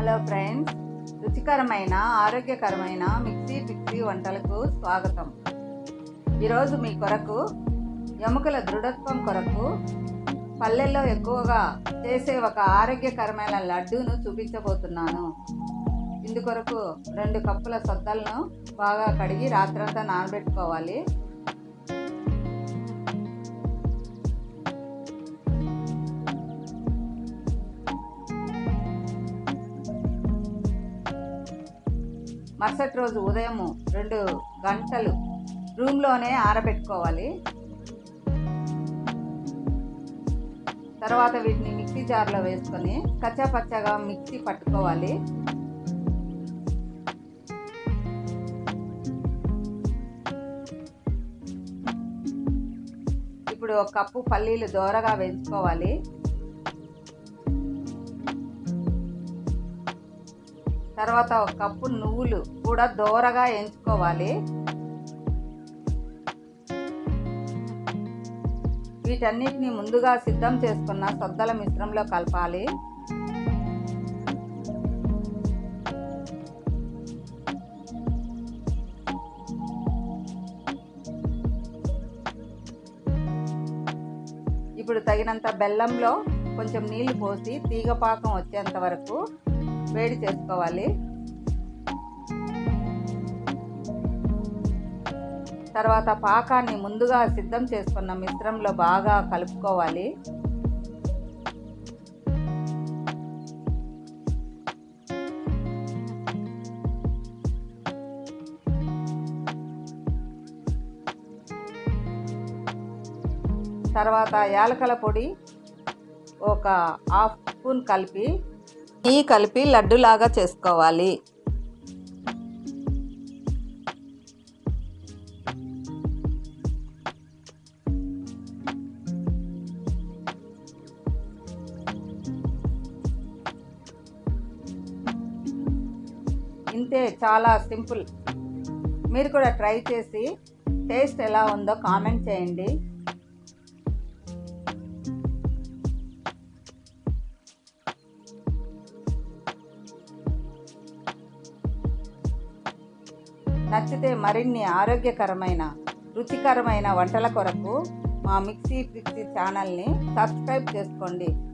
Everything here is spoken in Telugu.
హలో ఫ్రెండ్స్ రుచికరమైన ఆరోగ్యకరమైన మిక్సీ పిక్సీ వంటలకు స్వాగతం ఈరోజు మీ కొరకు ఎముకల దృఢత్వం కొరకు పల్లెల్లో ఎక్కువగా చేసే ఒక ఆరోగ్యకరమైన లడ్డూను చూపించబోతున్నాను ఇందుకొరకు రెండు కప్పుల సొద్దలను బాగా కడిగి రాత్రంతా నానబెట్టుకోవాలి మరుసటి రోజు ఉదయం రెండు గంటలు రూమ్లోనే ఆరబెట్టుకోవాలి తర్వాత వీటిని మిక్సీ జార్లో వేసుకొని కచ్చా పచ్చగా మిక్సీ పట్టుకోవాలి ఇప్పుడు ఒక కప్పు పల్లీలు దోరగా వేయించుకోవాలి తర్వాత ఒక కప్పు నువ్వులు కూడా దోరగా ఎంచుకోవాలి వీటన్నిటిని ముందుగా సిద్ధం చేసుకున్న సొద్దల మిశ్రమంలో కలపాలి ఇప్పుడు తగినంత బెల్లంలో కొంచెం నీళ్లు పోసి తీగ పాకం వచ్చేంత వరకు వేడి చేసుకోవాలి తర్వాత పాకాన్ని ముందుగా సిద్ధం చేసుకున్న మిశ్రమంలో బాగా కలుపుకోవాలి తర్వాత యాలకల పొడి ఒక హాఫ్ స్పూన్ కలిపి ఈ కలిపి లడ్డులాగా చేసుకోవాలి ఇంతే చాలా సింపుల్ మీరు కూడా ట్రై చేసి టేస్ట్ ఎలా ఉందో కామెంట్ చేయండి నచ్చితే మరిన్ని ఆరోగ్యకరమైన రుచికరమైన వంటల కొరకు మా మిక్సీ పిక్సీ ఛానల్ని సబ్స్క్రైబ్ చేసుకోండి